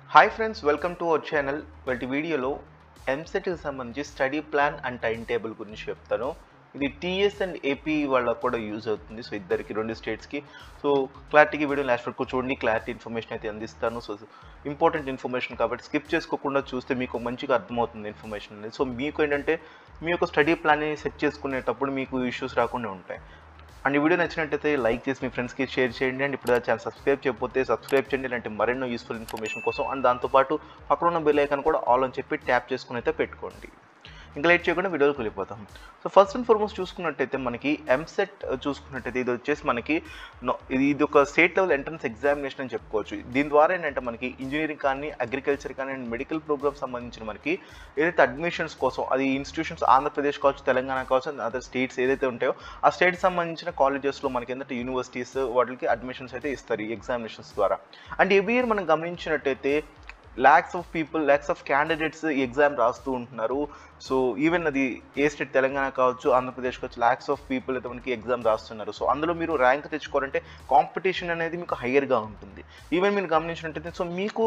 hi friends welcome to our channel వాటి వీడియోలో ఎంసెట్కి సంబంధించి study plan and time table గురించి చెప్తాను ఇది టీఎస్ అండ్ ఏపీ వాళ్ళకు కూడా యూజ్ అవుతుంది సో ఇద్దరికి రెండు స్టేట్స్కి సో క్లారిటీకి వీడియో లాస్ట్ వరకు చూడండి క్లారిటీ ఇన్ఫర్మేషన్ అయితే అందిస్తాను సో ఇంపార్టెంట్ ఇన్ఫర్మేషన్ కాబట్టి స్కిప్ చేసుకోకుండా చూస్తే మీకు మంచిగా అర్థమవుతుంది ఇన్ఫర్మేషన్ అనేది సో మీకు ఏంటంటే మీ యొక్క స్టడీ ప్లాన్ని సెట్ చేసుకునేటప్పుడు మీకు ఇష్యూస్ రాకుండా ఉంటాయి అండ్ ఈ వీడియో నచ్చినట్టయితే లైక్ చేసి మీ ఫ్రెండ్స్కి షేర్ చేయండి అండ్ ఇప్పుడు ఛానల్ సబ్స్క్రైబ్ చేయకపోతే సబ్స్క్రైబ్ చేయండి ఇలాంటి మరెన్నో యూస్ఫుల్ ఇన్ఫర్మేషన్ కోసం అండ్ దాంతోపాటు పక్కన ఉన్న బెల్ ఐకాన్ కూడా ఆల్ అని చెప్పి ట్యాప్ చేసుకుని అయితే పెట్టుకోండి ఇంకా లేట్ చేయకుండా వీడియోకి వెళ్ళిపోతాం సో ఫస్ట్ అండ్ ఫార్మోస్ట్ చూసుకున్నట్టయితే మనకి ఎంసెట్ చూసుకున్నట్టయితే ఇది వచ్చేసి మనకి no- ఇది ఇది ఒక స్టేట్ లెవెల్ ఎంట్రన్స్ ఎగ్జామినేషన్ అని చెప్పుకోవచ్చు దీని ద్వారా ఏంటంటే మనకి ఇంజనీరింగ్ కానీ అగ్రికల్చర్ కానీ అండ్ మెడికల్ ప్రోగ్రామ్ సంబంధించిన మనకి ఏదైతే అడ్మిషన్స్ కోసం అది ఇన్స్టిట్యూషన్స్ ఆంధ్రప్రదేశ్ కావచ్చు తెలంగాణ కావచ్చు అదర్ స్టేట్స్ ఏదైతే ఉంటాయో ఆ స్టేట్ సంబంధించిన కాలేజెస్లో మనకి ఏంటంటే యూనివర్సిటీస్ వాటికి అడ్మిషన్స్ అయితే ఇస్తారు ఈ ఎగ్జామినేషన్స్ ద్వారా అండ్ ఎవ్రీ ఇయర్ మనం గమనించినట్టయితే lakhs of people lakhs of candidates ఈ ఎగ్జామ్ రాస్తూ ఉంటున్నారు సో ఈవెన్ అది ఏ స్టేట్ తెలంగాణ కావచ్చు ఆంధ్రప్రదేశ్ కావచ్చు ల్యాక్స్ ఆఫ్ పీపుల్ అయితే మనకి ఎగ్జామ్ రాస్తున్నారు సో అందులో మీరు ర్యాంక్ తెచ్చుకోవాలంటే కాంపిటీషన్ అనేది మీకు హయ్యర్గా ఉంటుంది ఈవెన్ మీరు గమనించినట్టయితే సో మీకు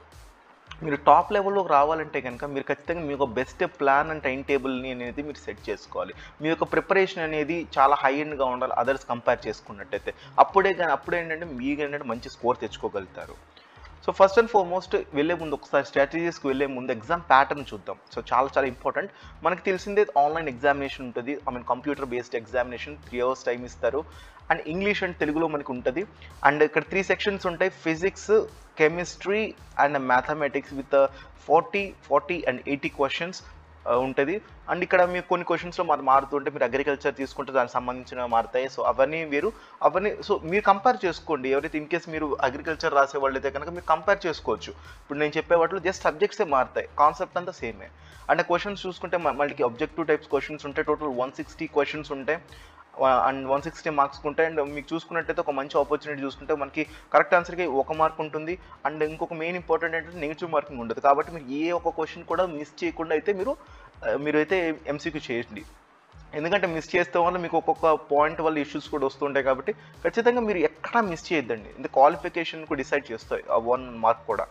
మీరు టాప్ లెవెల్లోకి రావాలంటే కనుక మీరు ఖచ్చితంగా మీ యొక్క బెస్ట్ ప్లాన్ అండ్ టైం టేబుల్ని అనేది మీరు సెట్ చేసుకోవాలి మీ యొక్క ప్రిపరేషన్ అనేది చాలా హై ఎండ్గా ఉండాలి అదర్స్ కంపేర్ చేసుకున్నట్టయితే అప్పుడే కానీ అప్పుడే ఏంటంటే మీకు ఏంటంటే మంచి స్కోర్ తెచ్చుకోగలుగుతారు సో ఫస్ట్ అండ్ ఫార్మోస్ట్ వెళ్ళే ముందు ఒకసారి స్ట్రాటజీస్కి వెళ్ళే ముందు ఎగ్జామ్ ప్యాటర్న్ చూద్దాం సో చాలా చాలా ఇంపార్టెంట్ మనకి తెలిసిందే ఆన్లైన్ ఎగ్జామినేషన్ ఉంటుంది I mean computer based examination three hours time ఇస్తారు అండ్ ఇంగ్లీష్ అండ్ తెలుగులో మనకి ఉంటుంది అండ్ ఇక్కడ త్రీ సెక్షన్స్ ఉంటాయి physics chemistry and mathematics with forty forty and eighty questions ఉంటుంది అండ్ ఇక్కడ మీకు కొన్ని క్వశ్చన్స్లో మరి మారుతుంటే మీరు అగ్రికల్చర్ తీసుకుంటే దానికి సంబంధించిన మారుతాయి సో అవన్నీ వేరు అవన్నీ సో మీరు కంపేర్ చేసుకోండి ఎవరైతే ఇన్ కేస్ మీరు అగ్రికల్చర్ రాసే వాళ్ళైతే కనుక మీరు కంపేర్ చేసుకోవచ్చు ఇప్పుడు నేను చెప్పే వాటిలో జస్ట్ సబ్జెక్ట్సే మారుతాయి కాన్సెప్ట్ అంతా సేమే అంటే క్వశ్చన్స్ చూసుకుంటే మ- మనకి ఆబ్జెక్టివ్ టైప్స్ క్వశ్చన్స్ ఉంటాయి టోటల్ వన్ సిక్స్టీ క్వశ్చన్స్ ఉంటాయి అండ్ వన్ సిక్స్టీ మార్క్స్ ఉంటాయి అండ్ మీకు చూసుకున్నట్టయితే ఒక మంచి ఆపర్చునిటీ చూసుకుంటే మనకి కరెక్ట్ ఆన్సర్కి ఒక మార్క్ ఉంటుంది అండ్ ఇంకొక మెయిన్ ఇంపార్టెంట్ ఏంటంటే నెగిటివ్ మార్కింగ్ ఉండదు కాబట్టి మీరు ఏ ఒక్క క్వశ్చన్ కూడా మిస్ చేయకుండా అయితే మీరు ఆ, మీరు అయితే ఎంసీక్యూ చేయండి ఎందుకంటే మిస్ చేస్తే వల్ల మీకు ఒక్కొక్క పాయింట్ వల్ల ఇష్యూస్ కూడా వస్తుంటాయి కాబట్టి ఖచ్చితంగా మీరు ఎక్కడా మిస్ చేయొద్దండి అంటే క్వాలిఫికేషన్ కూడా డిసైడ్ చేస్తాయి ఆ వన్ మార్క్ కూడా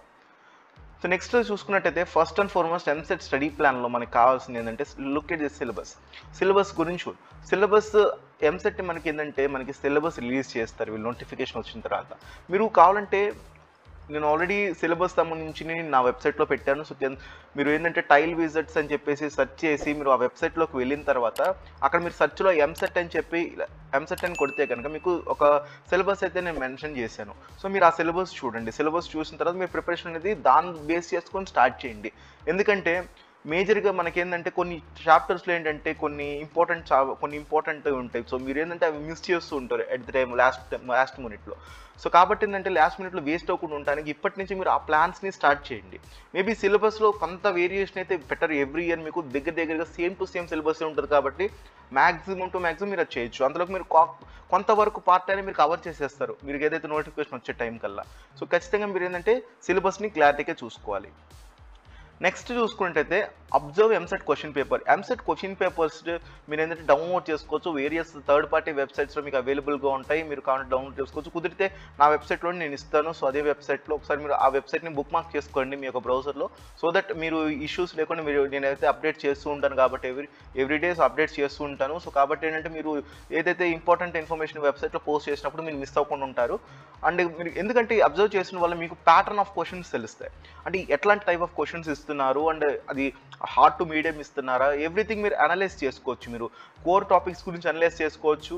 సో నెక్స్ట్ చూసుకున్నట్టయితే first and foremost EAMCET study ప్లాన్లో మనకి కావాల్సింది ఏంటంటే look at the syllabus syllabus గురించి సిలబస్ ఎంసెట్ మనకి ఏంటంటే మనకి సిలబస్ రిలీజ్ చేస్తారు వీళ్ళు నోటిఫికేషన్ వచ్చిన తర్వాత మీరు కావాలంటే నేను ఆల్రెడీ సిలబస్ సంబంధించి నేను నా వెబ్సైట్లో పెట్టాను సో తెన్- మీరు ఏంటంటే టైల్ విజిట్స్ అని చెప్పేసి సెర్చ్ చేసి మీరు ఆ వెబ్సైట్లోకి వెళ్ళిన తర్వాత అక్కడ మీరు సెర్చ్లో ఎంసెట్ అని చెప్పి ఎంసెట్ అని కొడితే కనుక మీకు ఒక సిలబస్ అయితే నేను మెన్షన్ చేశాను సో మీరు ఆ సిలబస్ చూడండి సిలబస్ చూసిన తర్వాత మీ ప్రిపరేషన్ అనేది దాన్ని బేస్ చేసుకొని స్టార్ట్ చేయండి ఎందుకంటే మేజర్గా మనకేంటంటే కొన్ని చాప్టర్స్లో ఏంటంటే కొన్ని ఇంపార్టెంట్ కొన్ని ఇంపార్టెంట్ ఉంటాయి సో మీరు ఏంటంటే అవి మిస్ చేస్తూ ఉంటారు at the time last last మినిట్లో సో కాబట్టి ఏంటంటే లాస్ట్ మినిట్లో వేస్ట్ అవ్వకుండా ఉండడానికి ఇప్పటి నుంచి మీరు ఆ ప్లాన్స్ని స్టార్ట్ చేయండి మేబీ సిలబస్లో కొంత వేరియేషన్ అయితే బెటర్ ఎవ్రీ ఇయర్ మీకు దగ్గర దగ్గరగా సేమ్ టు సేమ్ సిలబస్ ఉంటుంది కాబట్టి మ్యాక్సిమం టు మ్యాక్సిమం మీరు అది చేయొచ్చు అందులోకి మీరు కా- కొంతవరకు పార్ట్ అయినా మీరు కవర్ చేసేస్తారు మీరు ఏదైతే నోటిఫికేషన్ వచ్చే టైం కల్లా సో ఖచ్చితంగా మీరు ఏంటంటే సిలబస్ని క్లారిటీగా చూసుకోవాలి నెక్స్ట్ చూసుకున్నట్టయితే observe EAMCET question paper EAMCET question papers మీరు ఏంటంటే డౌన్లోడ్ చేసుకోవచ్చు వేరియస్ థర్డ్ పార్టీ వెబ్సైట్స్లో మీకు అవైలబుల్గా ఉంటాయి మీరు కావాలంటే డౌన్లోడ్ చేసుకోవచ్చు కుదిరితే నా వెబ్సైట్లో నేను ఇస్తాను సో అదే వెబ్సైట్లో ఒకసారి మీరు ఆ వెబ్సైట్ని బుక్ మార్క్ చేసుకోండి మీ యొక్క బ్రౌజర్లో సో దట్ మీరు ఇష్యూస్ లేకుండా మీరు నేనైతే అప్డేట్ చేస్తూ ఉంటాను కాబట్టి ఎవ్రీ ఎవ్రీ డేస్ అప్డేట్స్ చేస్తూ ఉంటాను సో కాబట్టి ఏంటంటే మీరు ఏదైతే ఇంపార్టెంట్ ఇన్ఫర్మేషన్ వెబ్సైట్లో పోస్ట్ చేసినప్పుడు మీరు మిస్ అవ్వకుండా ఉంటారు అండ్ మీరు ఎందుకంటే అబ్జర్వ్ చేసిన వల్ల మీకు ప్యాటర్న్ ఆఫ్ క్వశ్చన్స్ తెలుస్తాయి అంటే ఎట్లాంటి టైప్ ఆఫ్ క్వశ్చన్స్ ఇస్తున్నారు అండ్ అది హార్డ్ టు మీడియం ఇస్తున్నారా ఎవ్రీథింగ్ మీరు అనలైజ్ చేసుకోవచ్చు మీరు కోర్ టాపిక్స్ గురించి అనలైజ్ చేసుకోవచ్చు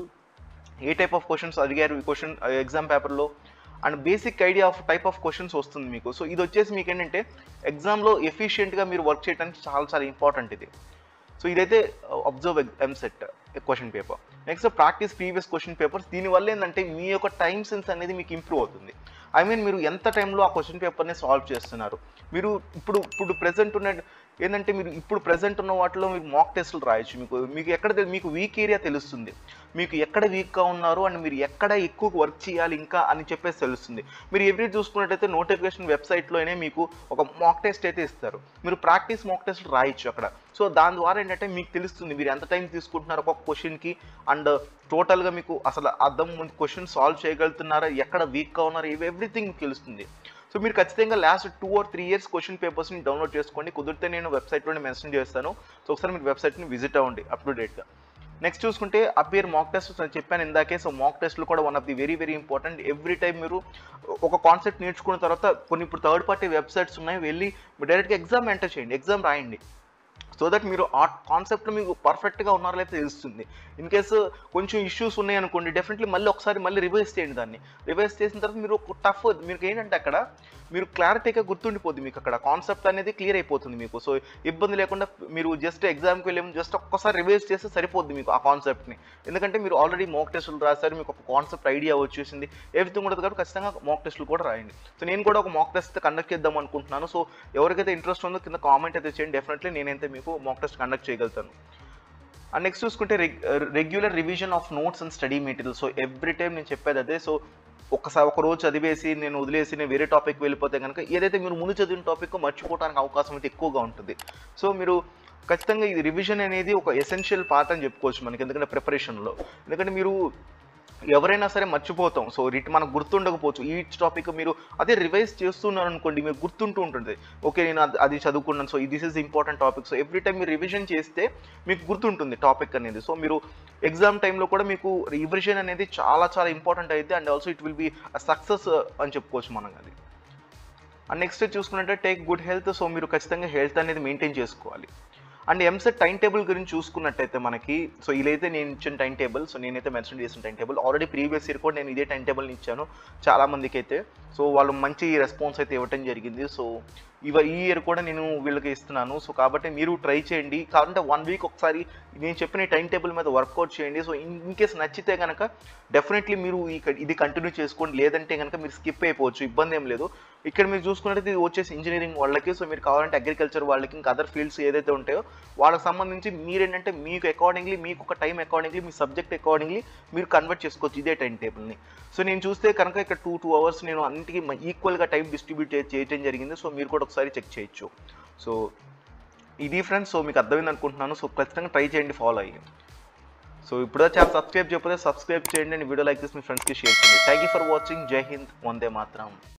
ఏ టైప్ ఆఫ్ క్వశ్చన్స్ అడిగారు ఈ క్వశ్చన్ ఎగ్జామ్ పేపర్లో and basic idea of type of questions వస్తుంది మీకు సో ఇది వచ్చేసి మీకు ఏంటంటే ఎగ్జామ్లో ఎఫిషియెంట్గా మీరు వర్క్ చేయడానికి చాలా చాలా ఇంపార్టెంట్ ఇది సో ఇదైతే observe EAMCET question paper next practice previous question papers దీనివల్ల ఏంటంటే మీ యొక్క టైం సెన్స్ అనేది మీకు ఇంప్రూవ్ అవుతుంది ఐ మీన్ మీరు ఎంత టైంలో ఆ క్వశ్చన్ పేపర్ని సాల్వ్ చేస్తున్నారు మీరు ఇప్పుడు ఇప్పుడు ప్రెసెంట్ ఉన్న ఏంటంటే మీరు ఇప్పుడు ప్రెసెంట్ ఉన్న వాటిలో మీకు మాక్ టెస్టులు రాయొచ్చు మీకు మీకు ఎక్కడ తెలు- మీకు వీక్ ఏరియా తెలుస్తుంది మీకు ఎక్కడ వీక్గా ఉన్నారు అండ్ మీరు ఎక్కడ ఎక్కువ వర్క్ చేయాలి ఇంకా అని చెప్పేసి తెలుస్తుంది మీరు ఎవ్రీ చూసుకున్నట్టయితే నోటిఫికేషన్ వెబ్సైట్లోనే మీకు ఒక మాక్ టెస్ట్ అయితే ఇస్తారు మీరు ప్రాక్టీస్ మాక్ టెస్ట్ రాయొచ్చు అక్కడ సో దాని ద్వారా ఏంటంటే మీకు తెలుస్తుంది మీరు ఎంత టైం తీసుకుంటున్నారు ఒక్కొక్క క్వశ్చన్కి అండ్ టోటల్గా మీకు అసలు అర్థం క్వశ్చన్ సాల్వ్ చేయగలుగుతున్నారా ఎక్కడ వీక్గా ఉన్నారా ఇవి ఎవ్రీథింగ్ మీకు తెలుస్తుంది సో మీరు ఖచ్చితంగా last two or three years question పేపర్స్ని డౌన్లోడ్ చేసుకోండి కుదిరితే నేను వెబ్సైట్లోనే మెన్షన్ చేస్తాను సో ఒకసారి మీరు వెబ్సైట్ని విజిట్ అవ్వండి అప్ టు డేట్గా నెక్స్ట్ చూసుకుంటే అపియర్ మాక్ టెస్ట్ నేను చెప్పాను ఇందాకే సో మాక్ టెస్ట్లు కూడా one of the very very important every time మీరు ఒక కాన్సెప్ట్ నేర్చుకున్న తర్వాత కొన్ని ఇప్పుడు థర్డ్ పార్టీ వెబ్సైట్స్ ఉన్నాయి వెళ్ళి డైరెక్ట్గా ఎగ్జామ్ ఎంటర్ చేయండి ఎగ్జామ్ రాయండి సో దట్ మీరు ఆ కాన్సెప్ట్లో మీకు పర్ఫెక్ట్గా ఉన్నారో లేకపోతే తెలుస్తుంది ఇన్ కేసు కొంచెం ఇష్యూస్ ఉన్నాయి అనుకోండి డెఫినెట్లీ మళ్ళీ ఒకసారి మళ్ళీ రివైజ్ చేయండి దాన్ని రివైజ్ చేసిన తర్వాత మీరు ఒక టఫ్ మీకు ఏంటంటే అక్కడ మీరు క్లారిటీగా గుర్తుండిపోద్ది మీకు అక్కడ కాన్సెప్ట్ అనేది క్లియర్ అయిపోతుంది మీకు సో ఇబ్బంది లేకుండా మీరు జస్ట్ ఎగ్జామ్కి వెళ్ళే జస్ట్ ఒక్కసారి రివైజ్ చేస్తే సరిపోద్ది మీకు ఆ కాన్సెప్ట్ని ఎందుకంటే మీరు ఆల్రెడీ మోక్ టెస్టులు రాశారు మీకు ఒక కాన్సెప్ట్ ఐడియా వచ్చేసింది ఎవ్రీథింగ్ ఉంటుంది కాబట్టి ఖచ్చితంగా మోక్ టెస్టులు కూడా రాయండి సో నేను కూడా ఒక మాక్ టెస్ట్ కండక్ట్ చేద్దాం అనుకుంటున్నాను సో ఎవరికైతే ఇంట్రెస్ట్ ఉందో కింద కామెంట్ అయితే చేయండి డెఫినెట్లీ నేనైతే మీకు మాక్ టెస్ట్ కండక్ట్ చేయగలుగుతాను అండ్ నెక్స్ట్ చూసుకుంటే regular revision of notes and study material so every time నేను చెప్పేది అదే సో ఒకసారి ఒక రోజు చదివేసి నేను వదిలేసి నేను వేరే టాపిక్ వెళ్ళిపోతే కనుక ఏదైతే మీరు ముందు చదివిన టాపిక్ మర్చిపోవడానికి అవకాశం అయితే ఎక్కువగా ఉంటుంది సో మీరు ఖచ్చితంగా ఇది రివిజన్ అనేది ఒక ఎసెన్షియల్ పార్ట్ అని చెప్పుకోవచ్చు మనకి ఎందుకంటే ప్రిపరేషన్లో ఎందుకంటే మీరు ఎవరైనా సరే మర్చిపోతాం సో రిట్ మనకు గుర్తుండకపోవచ్చు ఈ టాపిక్ మీరు అదే రివైజ్ చేస్తున్నారు అనుకోండి మీరు గుర్తుంటూ ఉంటుంది ఓకే నేను అది- అది చదువుకున్నాను so this is important topic so every time మీరు రివిజన్ చేస్తే మీకు గుర్తుంటుంది టాపిక్ అనేది సో మీరు ఎగ్జామ్ టైంలో కూడా మీకు రివిజన్ అనేది చాలా చాలా ఇంపార్టెంట్ అయితే and also it will be success అని చెప్పుకోవచ్చు మనం అది అండ్ నెక్స్ట్ చూసుకున్నట్టే టేక్ గుడ్ హెల్త్ సో మీరు ఖచ్చితంగా హెల్త్ అనేది మెయింటైన్ చేసుకోవాలి అండ్ ఎంసెట్ టైం టేబుల్ గురించి చూసుకున్నట్టయితే మనకి సో ఇదైతే నేను ఇచ్చిన టైం టేబుల్ సో నేనైతే మెన్షన్ చేసిన time table already previous year కూడా నేను ఇదే టైం టేబుల్ని ఇచ్చాను చాలా మందికి అయితే సో వాళ్ళు మంచి రెస్పాన్స్ అయితే ఇవ్వటం జరిగింది సో ఇవ ఈ ఇయర్ కూడా నేను వీళ్ళకి ఇస్తున్నాను సో కాబట్టి మీరు ట్రై చేయండి కావాలంటే వన్ వీక్ ఒకసారి నేను చెప్పిన టైం టేబుల్ మీద వర్కౌట్ చేయండి సో ఇన్ కేస్ నచ్చితే కనుక డెఫినెట్లీ మీరు ఈ ఇది కంటిన్యూ చేసుకోండి లేదంటే కనుక మీరు స్కిప్ అయిపోవచ్చు ఇబ్బంది ఏం లేదు ఇక్కడ మీరు చూసుకున్నట్టు ఇది వచ్చేసి ఇంజనీరింగ్ వాళ్ళకి సో మీరు కావాలంటే అగ్రికల్చర్ వాళ్ళకి ఇంకా అదర్ ఫీల్డ్స్ ఏదైతే ఉంటాయో వాళ్ళకి సంబంధించి మీరేంటంటే మీకు అకార్డింగ్లీ మీకు ఒక టైం అకార్డింగ్లీ మీ సబ్జెక్ట్ అకార్డింగ్లీ మీరు కన్వర్ట్ చేసుకోవచ్చు ఇదే టైం టేబుల్ని సో నేను చూస్తే కనుక ఇక్కడ టూ టూ అవర్స్ నేను అన్నిటికీ ఈక్వల్గా టైం డిస్ట్రిబ్యూట్ చేయడం జరిగింది సో మీరు కూడా ఒకసారి చెక్ చేయొచ్చు సో ఇది ఫ్రెండ్స్ సో మీకు అర్థమైంది అనుకుంటున్నాను సో ఖచ్చితంగా ట్రై చేయండి ఫాలో అయ్యి సో ఇప్పుడు చాలా సబ్స్క్రైబ్ చేయకపోతే సబ్స్క్రైబ్ చేయండి అండ్ వీడియో లైక్ చేసి మీ ఫ్రెండ్స్కి షేర్ చేయండి థ్యాంక్ యూ ఫర్ వాచింగ్ జై హింద్ వందే మాత్రం